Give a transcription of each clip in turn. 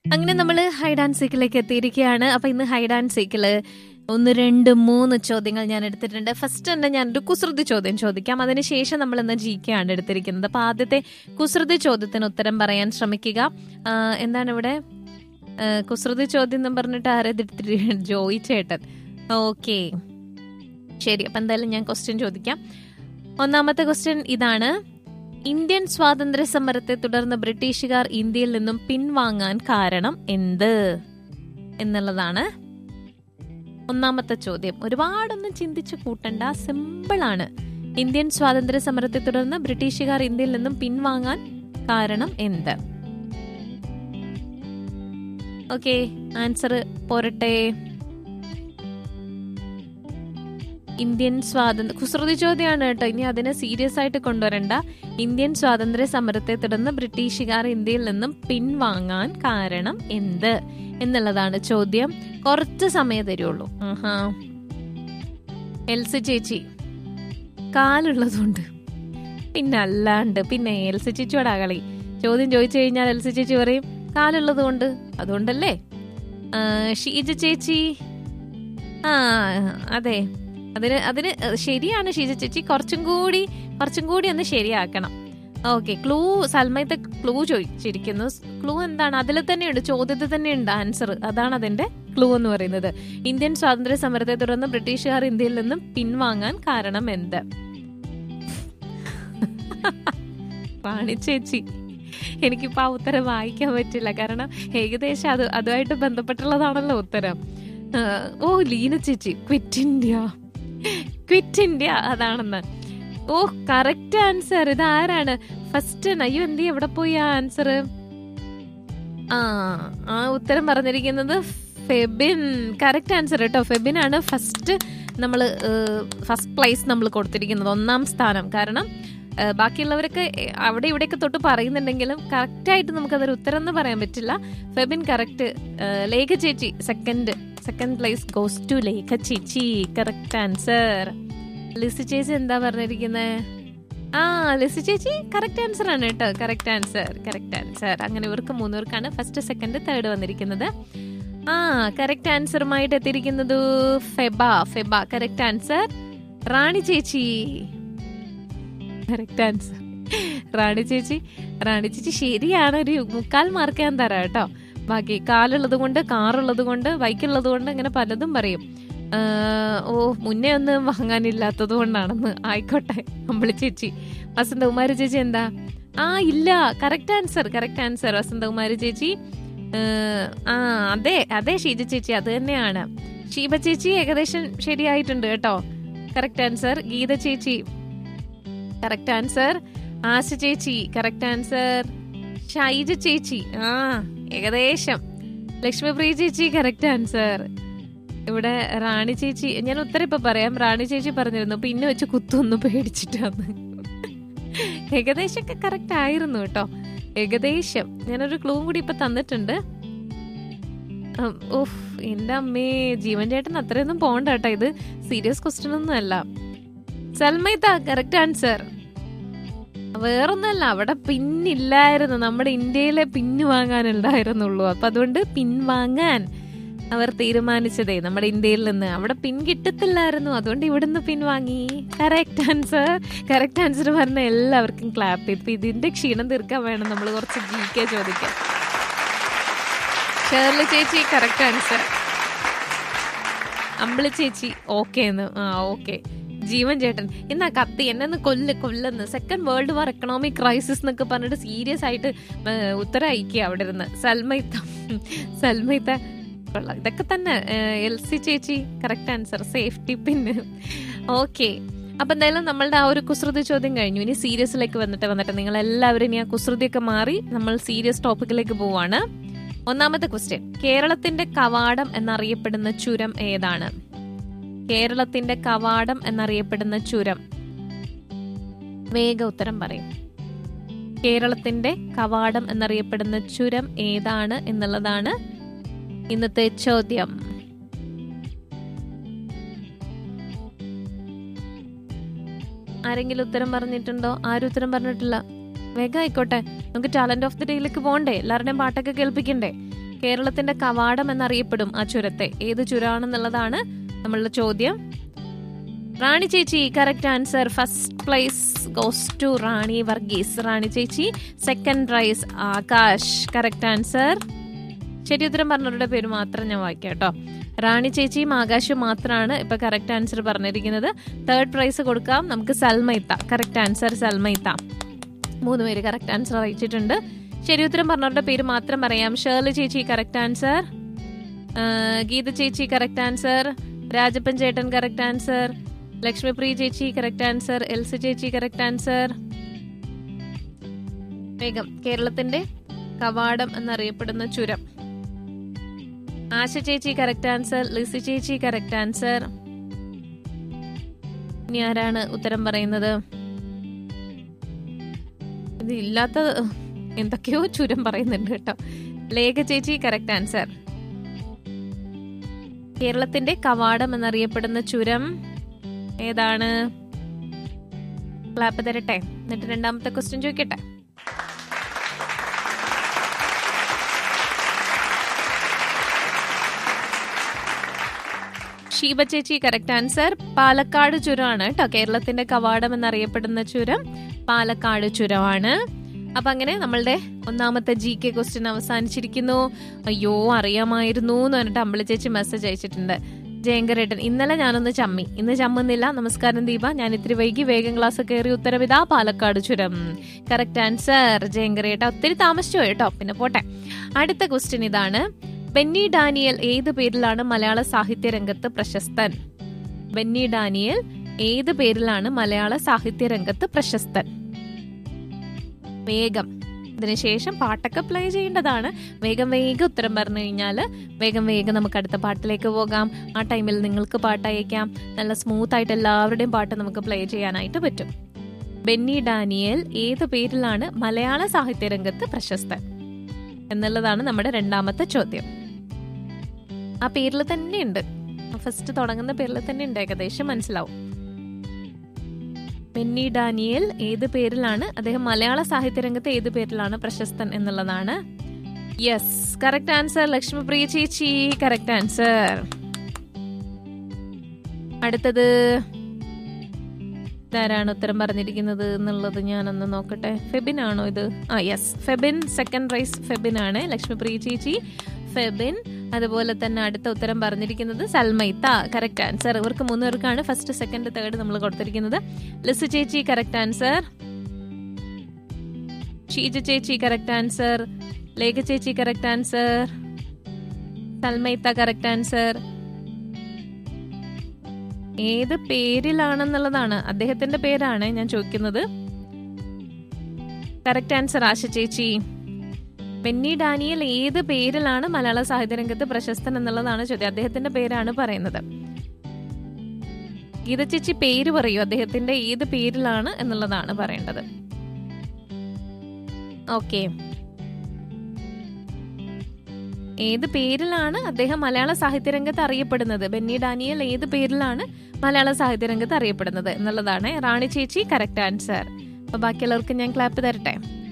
അങ്ങനെ നമ്മൾ hide and സീക്കിലേക്ക് എത്തിയിരിക്കുകയാണ് അപ്പൊ ഇന്ന് ഹൈഡ് ആൻഡ് സീക്കില് ഒന്ന് രണ്ട് മൂന്ന് ചോദ്യങ്ങൾ ഞാൻ എടുത്തിട്ടുണ്ട് ഫസ്റ്റ് തന്നെ ഞാനൊരു കുസൃതി ചോദ്യം ചോദിക്കാം അതിനുശേഷം നമ്മൾ ഇന്ന് ജി കെ ആണ് എടുത്തിരിക്കുന്നത് അപ്പൊ ആദ്യത്തെ കുസൃതി ചോദ്യത്തിന് ഉത്തരം പറയാൻ ശ്രമിക്കുക ആ, എന്താണ് ഇവിടെ ആ, കുസൃതി ചോദ്യം എന്ന് പറഞ്ഞിട്ട് ആരെടുത്തിട്ട് ജോയി ചേട്ടൻ ഓക്കെ ശരി അപ്പൊ എന്തായാലും ഞാൻ ക്വസ്റ്റ്യൻ ചോദിക്കാം ഒന്നാമത്തെ ക്വസ്റ്റ്യൻ ഇതാണ് ഇന്ത്യൻ സ്വാതന്ത്ര്യ സമരത്തെ തുടർന്ന് ബ്രിട്ടീഷുകാർ ഇന്ത്യയിൽ നിന്നും പിൻവാങ്ങാൻ കാരണം എന്ത് എന്നുള്ളതാണ് ഒന്നാമത്തെ ചോദ്യം ഒരുപാടൊന്നും ചിന്തിച്ചു കൂട്ടണ്ട സിമ്പിൾ ആണ് ഇന്ത്യൻ സ്വാതന്ത്ര്യ സമരത്തെ തുടർന്ന് ബ്രിട്ടീഷുകാർ ഇന്ത്യയിൽ നിന്നും പിൻവാങ്ങാൻ കാരണം എന്ത് ഓക്കെ ആൻസർ പോരട്ടെ ഇന്ത്യൻ സ്വാതന്ത്ര്യ കുസൃതി ചോദ്യമാണ് കേട്ടോ ഇനി അതിനെ സീരിയസ് ആയിട്ട് കൊണ്ടുവരണ്ട ഇന്ത്യൻ സ്വാതന്ത്ര്യ സമരത്തെ തുടർന്ന് ബ്രിട്ടീഷുകാർ ഇന്ത്യയിൽ നിന്നും പിൻവാങ്ങാൻ കാരണം എന്ത് എന്നുള്ളതാണ് ചോദ്യം കുറച്ച് സമയം തരുള്ളൂ ആഹാ എൽസി ചേച്ചി കാലുള്ളതുകൊണ്ട് പിന്നെ അല്ലാണ്ട് പിന്നെ എൽസി ചേച്ചിയോടാ കളി ചോദ്യം ചോദിച്ചു കഴിഞ്ഞാൽ എൽസി ചേച്ചി പറയും കാലുള്ളത് കൊണ്ട് അതുകൊണ്ടല്ലേ ആ, ഷീജ ചേച്ചി ആ അതെ അതിന് അതിന് ശരിയാണ് ഷീജ ചേച്ചി കുറച്ചും കൂടി കുറച്ചും കൂടി ഒന്ന് ശരിയാക്കണം ഓക്കെ ക്ലൂ സൽമയത്തെ ക്ലൂ ചോദിച്ചിരിക്കുന്നു ക്ലൂ എന്താണ് അതിൽ തന്നെയുണ്ട് ചോദ്യത്തിൽ തന്നെയുണ്ട് ആൻസർ അതാണ് അതിന്റെ ക്ലൂ എന്ന് പറയുന്നത് ഇന്ത്യൻ സ്വാതന്ത്ര്യ സമരത്തെ തുടർന്ന് ബ്രിട്ടീഷുകാർ ഇന്ത്യയിൽ നിന്നും പിൻവാങ്ങാൻ കാരണം എന്ത് റാണി ചേച്ചി എനിക്കിപ്പോ ആ ഉത്തരം വായിക്കാൻ പറ്റില്ല കാരണം ഏകദേശം അത് അതുമായിട്ട് ബന്ധപ്പെട്ടുള്ളതാണല്ലോ ഉത്തരം ആ, ഓ ലീന ചേച്ചി ക്വിറ്റ് ഇന്ത്യ ക്വിറ്റ് ഇന്ത്യ അതാണെന്ന് ഓ കറക്റ്റ് ആൻസർ ഇത് ആരാണ് ഫസ്റ്റ് അയ്യോ എന്ത് ചെയ്യും? എവിടെ പോയി ആ ആൻസർ ആ ആ ഉത്തരം പറഞ്ഞിരിക്കുന്നത് ഫെബിൻ കറക്റ്റ് ആൻസർ കേട്ടോ ഫെബിൻ ആണ് ഫസ്റ്റ് നമ്മൾ ഫസ്റ്റ് പ്ലേസ് നമ്മൾ കൊടുത്തിരിക്കുന്നത് ഒന്നാം സ്ഥാനം കാരണം ആ, ബാക്കിയുള്ളവരൊക്കെ ഏ, അവിടെ ഇവിടെയൊക്കെ തൊട്ട് പറയുന്നുണ്ടെങ്കിലും കറക്റ്റായിട്ട് നമുക്കതൊരു ഉത്തരം എന്ന് പറയാൻ പറ്റില്ല ഫെബിൻ കറക്റ്റ് ലേഖ ചേച്ചി second second place goes to Lekha ചേച്ചി കറക്റ്റ് ആൻസർ ലിസി ചേച്ചി എന്താ പറഞ്ഞിരിക്കുന്നത് ആ ലിസി ചേച്ചി കറക്റ്റ് ആൻസർ ആണ് കേട്ടോ കറക്റ്റ് ആൻസർ കറക്റ്റ് ആൻസർ അങ്ങനെ ഇവർക്ക് മൂന്നുപേർക്കാണ് ഫസ്റ്റ് സെക്കൻഡ് തേർഡ് വന്നിരിക്കുന്നത് ആ കറക്റ്റ് ആൻസറുമായിട്ട് എത്തിയിരിക്കുന്നത് ഫെബ ഫെബ കറക്റ്റ് ആൻസർ റാണി ചേച്ചി കറക്റ്റ് ആൻസർ റാണി ചേച്ചി റാണി ചേച്ചി ശരിയാണ് ഒരു മുക്കാൽ മാർക്ക് ഞാൻ തരാം കേട്ടോ ബാക്കി കാലുള്ളത് കൊണ്ട് കാറുള്ളത് കൊണ്ട് ബൈക്കുള്ളത് കൊണ്ട് അങ്ങനെ പലതും പറയും ആ, ഓ മുന്നേ ഒന്നും വാങ്ങാനില്ലാത്തത് കൊണ്ടാണെന്ന് ആയിക്കോട്ടെ അമ്പളി ചേച്ചി വസന്തകുമാരി ചേച്ചി എന്താ ആ ഇല്ല correct answer correct answer Vasanthakumari ചേച്ചി ആ, ആ അതെ അതെ ഷീജ ചേച്ചി അത് തന്നെയാണ് ഷീബ ചേച്ചി ഏകദേശം ശരിയായിട്ടുണ്ട് കേട്ടോ കറക്റ്റ് ആൻസർ ഗീത ചേച്ചി കറക്റ്റ് ആൻസർ ആശ ചേച്ചി കറക്റ്റ് ആൻസർ ഷൈജ ചേച്ചി ആ ഏകദേശം ലക്ഷ്മിപ്രിയ ചേച്ചി കറക്റ്റ് ആൻസർ ഇവിടെ റാണി ചേച്ചി ഞാൻ ഉത്തരം ഇപ്പൊ പറയാം റാണി ചേച്ചി പറഞ്ഞിരുന്നു പിന്നെ വെച്ച് കുത്തൊന്ന് പേടിച്ചിട്ടാന്ന് ഏകദേശം ഒക്കെ കറക്റ്റ് ആയിരുന്നു കേട്ടോ ഏകദേശം ഞാനൊരു ക്ലൂ കൂടി ഇപ്പൊ തന്നിട്ടുണ്ട് ഉം, ഉഫ് എന്റെ അമ്മേ ജീവൻ ചേട്ടൻ അത്രയൊന്നും പോണ്ട കേട്ടോ ഇത് സീരിയസ് ക്വസ്റ്റ്യൻ ഒന്നും അല്ല സൽമൈത്ത കറക്റ്റ് ആൻസർ വേറൊന്നല്ല അവിടെ പിന്നില്ലായിരുന്നു നമ്മുടെ ഇന്ത്യയിലെ പിന്ന് വാങ്ങാനുണ്ടായിരുന്നുള്ളൂ അപ്പൊ അതുകൊണ്ട് പിൻവാങ്ങാൻ അവർ തീരുമാനിച്ചതേ നമ്മുടെ ഇന്ത്യയിൽ നിന്ന് അവിടെ പിൻ കിട്ടത്തില്ലായിരുന്നു അതുകൊണ്ട് ഇവിടുന്ന് പിൻവാങ്ങി കറക്റ്റ് ആൻസർ കറക്റ്റ് ആൻസർ പറഞ്ഞ എല്ലാവർക്കും ക്ലാപ്പ് ചെയ്തു ഇപ്പൊ ഇതിന്റെ ക്ഷീണം തീർക്കാൻ വേണം നമ്മൾ കുറച്ച് ജി കെ ചോദിക്കാൻ ഷേർലി ചേച്ചി കറക്റ്റ് ആൻസർ അമ്പിളി ചേച്ചി ഓക്കെ എന്ന് ആ ഓക്കെ ജീവൻ ചേട്ടൻ എന്നാ കത്തി എന്നെ ഒന്ന് കൊല്ല് കൊല്ലെന്ന് second world war economic crisis എന്നൊക്കെ പറഞ്ഞിട്ട് സീരിയസ് ആയിട്ട് ഏ, ഉത്തരം അയക്കുക അവിടെ ഇരുന്ന് സൽമൈത്ത സൽമൈത്ത കൊള്ളാം ഇതൊക്കെ തന്നെ എൽ സി ചേച്ചി കറക്റ്റ് ആൻസർ സേഫ്റ്റി പിന്ന് ഓക്കെ അപ്പൊ എന്തായാലും നമ്മളുടെ ആ ഒരു കുസൃതി ചോദ്യം കഴിഞ്ഞു ഇനി സീരിയസിലേക്ക് വന്നിട്ട് വന്നിട്ട് നിങ്ങൾ എല്ലാവരും ഇനി ആ കുസൃതിയൊക്കെ മാറി നമ്മൾ സീരിയസ് ടോപ്പിക്കിലേക്ക് പോവാണ് ഒന്നാമത്തെ ക്വസ്റ്റ്യൻ കേരളത്തിന്റെ കവാടം എന്നറിയപ്പെടുന്ന ചുരം ഏതാണ് കേരളത്തിന്റെ കവാടം എന്നറിയപ്പെടുന്ന ചുരം വേഗ ഉത്തരം പറയും കേരളത്തിന്റെ കവാടം എന്നറിയപ്പെടുന്ന ചുരം ഏതാണ് എന്നുള്ളതാണ് ഇന്നത്തെ ചോദ്യം ആരെങ്കിലും ഉത്തരം പറഞ്ഞിട്ടുണ്ടോ ആരും ഉത്തരം പറഞ്ഞിട്ടില്ല വേഗം ആയിക്കോട്ടെ നമുക്ക് ടാലന്റ് ഓഫ് ദി ഡേയിലേക്ക് പോകണ്ടേ എല്ലാവരുടെയും പാട്ടൊക്കെ കേൾപ്പിക്കണ്ടേ കേരളത്തിന്റെ കവാടം എന്നറിയപ്പെടും ആ ചുരത്തെ ഏത് ചുരാണെന്നുള്ളതാണ് നമ്മളുടെ ചോദ്യം റാണി ചേച്ചി correct answer first place goes to Rani Varghese Rani ചേച്ചി second prize Akash correct answer ശരി ഉത്തരം പറഞ്ഞവരുടെ പേര് മാത്രം ഞാൻ വായിക്കാം കേട്ടോ റാണി ചേച്ചിയും ആകാശും മാത്രമാണ് ഇപ്പൊ കറക്റ്റ് ആൻസർ പറഞ്ഞിരിക്കുന്നത് തേർഡ് പ്രൈസ് കൊടുക്കാം നമുക്ക് സൽമൈത്ത കറക്റ്റ് ആൻസർ സൽമൈത്ത മൂന്ന് പേര് കറക്റ്റ് ആൻസർ അറിയിച്ചിട്ടുണ്ട് ശരി ഉത്തരം പറഞ്ഞവരുടെ പേര് മാത്രം പറയാം ഷേർലി ചേച്ചി കറക്റ്റ് ആൻസർ ഗീത ചേച്ചി കറക്റ്റ് ആൻസർ രാജപ്പൻ ചേട്ടൻ കറക്റ്റ് ആൻസർ ലക്ഷ്മിപ്രിയ ചേച്ചി കറക്റ്റ് ആൻസർ എൽസ ചേച്ചി കറക്റ്റ് ആൻസർ വേഗം കേരളത്തിന്റെ കവാടം എന്നറിയപ്പെടുന്ന ചുരം ആശ ചേച്ചി കറക്റ്റ് ആൻസർ ലിസി ചേച്ചി കറക്റ്റ് ആൻസർ ഇനി ആരാണ് ഉത്തരം പറയുന്നത് ഇത് ഇല്ലാത്ത എന്തൊക്കെയോ ചുരം പറയുന്നുണ്ട് കേട്ടോ ലേഖ ചേച്ചി കറക്റ്റ് ആൻസർ കേരളത്തിന്റെ കവാടം എന്നറിയപ്പെടുന്ന ചുരം ഏതാണ് ക്ലാപ്പ് തരട്ടെ എന്നിട്ട് രണ്ടാമത്തെ ക്വസ്റ്റ്യൻ ചോദിക്കട്ടെ ഷീബ ചേച്ചി കറക്റ്റ് ആൻസർ പാലക്കാട് ചുരമാണ് കേട്ടോ കേരളത്തിന്റെ കവാടം എന്നറിയപ്പെടുന്ന ചുരം പാലക്കാട് ചുരമാണ് അപ്പൊ അങ്ങനെ നമ്മളുടെ ഒന്നാമത്തെ ജി കെ ക്വസ്റ്റ്യൻ അവസാനിച്ചിരിക്കുന്നു അയ്യോ അറിയാമായിരുന്നു എന്ന് പറഞ്ഞിട്ട് അമ്പളി ചേച്ചി മെസ്സേജ് അയച്ചിട്ടുണ്ട് ജയങ്കരേട്ടൻ ഇന്നലെ ഞാനൊന്ന് ചമ്മി ഇന്ന് ചമ്മുന്നില്ല നമസ്കാരം ദീപ ഞാൻ ഇത്തിരി വൈകി വേഗം ക്ലാസ് കയറി ഉത്തരവിതാ പാലക്കാട് ചുരം കറക്റ്റ് ആൻസർ ജയങ്കരേട്ട ഒത്തിരി താമസിച്ചു പോയി കേട്ടോ പിന്നെ പോട്ടെ അടുത്ത ക്വസ്റ്റ്യൻ ഇതാണ് ബെന്നി ഡാനിയൽ ഏത് പേരിലാണ് മലയാള സാഹിത്യ രംഗത്ത് പ്രശസ്തൻ ബെന്നി ഡാനിയൽ ഏത് പേരിലാണ് മലയാള സാഹിത്യ രംഗത്ത് പ്രശസ്തൻ വേഗം ഇതിനുശേഷം പാട്ടൊക്കെ പ്ലേ ചെയ്യേണ്ടതാണ് വേഗം വേഗം ഉത്തരം പറഞ്ഞു കഴിഞ്ഞാൽ വേഗം വേഗം നമുക്ക് അടുത്ത പാട്ടിലേക്ക് പോകാം ആ ടൈമിൽ നിങ്ങൾക്ക് പാട്ട് അയക്കാം നല്ല സ്മൂത്ത് ആയിട്ട് എല്ലാവരുടെയും പാട്ട് നമുക്ക് പ്ലേ ചെയ്യാനായിട്ട് പറ്റും ബെന്നി ഡാനിയൽ ഏത് പേരിലാണ് മലയാള സാഹിത്യ രംഗത്ത് പ്രശസ്തൻ എന്നുള്ളതാണ് നമ്മുടെ രണ്ടാമത്തെ ചോദ്യം ആ പേരിൽ തന്നെ ഉണ്ട് ഫസ്റ്റ് തുടങ്ങുന്ന പേരിൽ തന്നെ ഉണ്ട് ഏകദേശം മനസ്സിലാവും ബെന്നി ഡാനിയൽ ഏത് പേരിലാണ് അദ്ദേഹം മലയാള സാഹിത്യ രംഗത്ത് ഏത് പേരിലാണ് പ്രശസ്തൻ എന്നുള്ളതാണ് യെസ് കറക്റ്റ് ആൻസർ ലക്ഷ്മിപ്രിയ ചേച്ചി കറക്റ്റ് ആൻസർ അടുത്തത് ഇതാരാണ് ഉത്തരം പറഞ്ഞിരിക്കുന്നത് എന്നുള്ളത് ഞാനൊന്ന് നോക്കട്ടെ ഫെബിൻ ആണോ ഇത് ആ yes Febin second prize Febin ആണ് ലക്ഷ്മിപ്രിയ ചേച്ചി ഫെബിൻ അതുപോലെ തന്നെ അടുത്ത ഉത്തരം പറഞ്ഞിരിക്കുന്നത് സൽമൈത്ത കറക്റ്റ് ആൻസർ ഇവർക്ക് മൂന്ന് പേർക്കാണ് ഫസ്റ്റ് സെക്കൻഡ് തേർഡ് നമ്മൾ കൊടുത്തിരിക്കുന്നത് ലിസു ചേച്ചി കറക്റ്റ് ആൻസർ ഷീജ ചേച്ചി കറക്റ്റ് ആൻസർ ലേഖ ചേച്ചി കറക്റ്റ് ആൻസർ സൽമൈത്ത കറക്റ്റ് ആൻസർ ഏത് പേരിലാണെന്നുള്ളതാണ് അദ്ദേഹത്തിന്റെ പേരാണ് ഞാൻ ചോദിക്കുന്നത് കറക്റ്റ് ആൻസർ ആശ ചേച്ചി ബെന്നി ഡാനിയൽ ഏത് പേരിലാണ് മലയാള സാഹിത്യ രംഗത്ത് പ്രശസ്തൻ എന്നുള്ളതാണ് ചോദ്യം അദ്ദേഹത്തിന്റെ പേരാണ് പറയുന്നത് ഗീത ചേച്ചി പേര് പറയൂ അദ്ദേഹത്തിന്റെ ഏത് പേരിലാണ് എന്നുള്ളതാണ് പറയേണ്ടത് ഓക്കെ ഏത് പേരിലാണ് അദ്ദേഹം മലയാള സാഹിത്യ രംഗത്ത് അറിയപ്പെടുന്നത് ബെന്നി ഡാനിയൽ ഏത് പേരിലാണ് മലയാള സാഹിത്യ രംഗത്ത് അറിയപ്പെടുന്നത് എന്നുള്ളതാണ് റാണി ചേച്ചി കറക്റ്റ് ആൻസർ അപ്പൊ ബാക്കിയുള്ളവർക്ക് ഞാൻ ക്ലാപ്പ് തരട്ടെ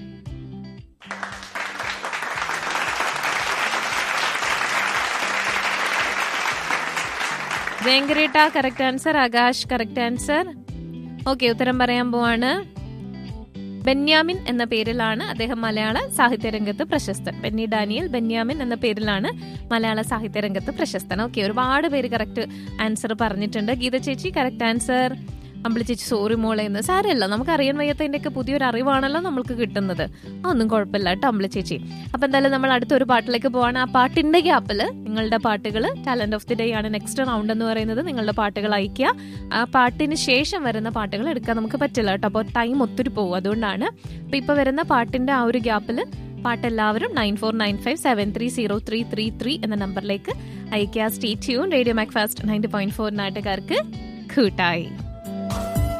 ജയങ്കരേട്ട correct answer Akash correct answer okay ഉത്തരം പറയാൻ പോവാണ് ബെന്യാമിൻ എന്ന പേരിലാണ് അദ്ദേഹം മലയാള സാഹിത്യ രംഗത്ത് പ്രശസ്തൻ ബെന്നി ഡാനിയൽ ബെന്യാമിൻ എന്ന പേരിലാണ് മലയാള സാഹിത്യ രംഗത്ത് പ്രശസ്തൻ ഓക്കെ ഒരുപാട് പേര് കറക്റ്റ് ആൻസർ പറഞ്ഞിട്ടുണ്ട് ഗീത ചേച്ചി കറക്റ്റ് ആൻസർ അമ്പിളി ചേച്ചി സോറി മോളെ എന്ന് സാരമല്ല നമുക്ക് അറിയാൻ വയ്യാത്തതിൻ്റെയൊക്കെ പുതിയൊരു അറിവാണല്ലോ നമ്മൾക്ക് കിട്ടുന്നത് ഒന്നും കുഴപ്പമില്ല കേട്ടോ അമ്പിളി ചേച്ചി അപ്പം എന്തായാലും നമ്മൾ അടുത്തൊരു പാട്ടിലേക്ക് പോവാണ് ആ പാട്ടിൻ്റെ ഗ്യാപ്പിൽ നിങ്ങളുടെ പാട്ടുകൾ ടാലന്റ് ഓഫ് ദി ഡേ ആണ് നെക്സ്റ്റ് റൗണ്ട് എന്ന് പറയുന്നത് നിങ്ങളുടെ പാട്ടുകൾ അയക്കുക ആ പാട്ടിന് ശേഷം വരുന്ന പാട്ടുകൾ എടുക്കാൻ നമുക്ക് പറ്റില്ല കേട്ടോ അപ്പോൾ ടൈം ഒത്തിരി പോകും അതുകൊണ്ടാണ് അപ്പോൾ ഇപ്പോൾ വരുന്ന പാട്ടിൻ്റെ ആ ഒരു ഗ്യാപ്പിൽ പാട്ടെല്ലാവരും nine four nine five seven three zero three three three എന്ന നമ്പറിലേക്ക് അയക്കുക stay tune radio Mac Fast ninety point four നാട്ടുകാർക്ക് കൂട്ടായി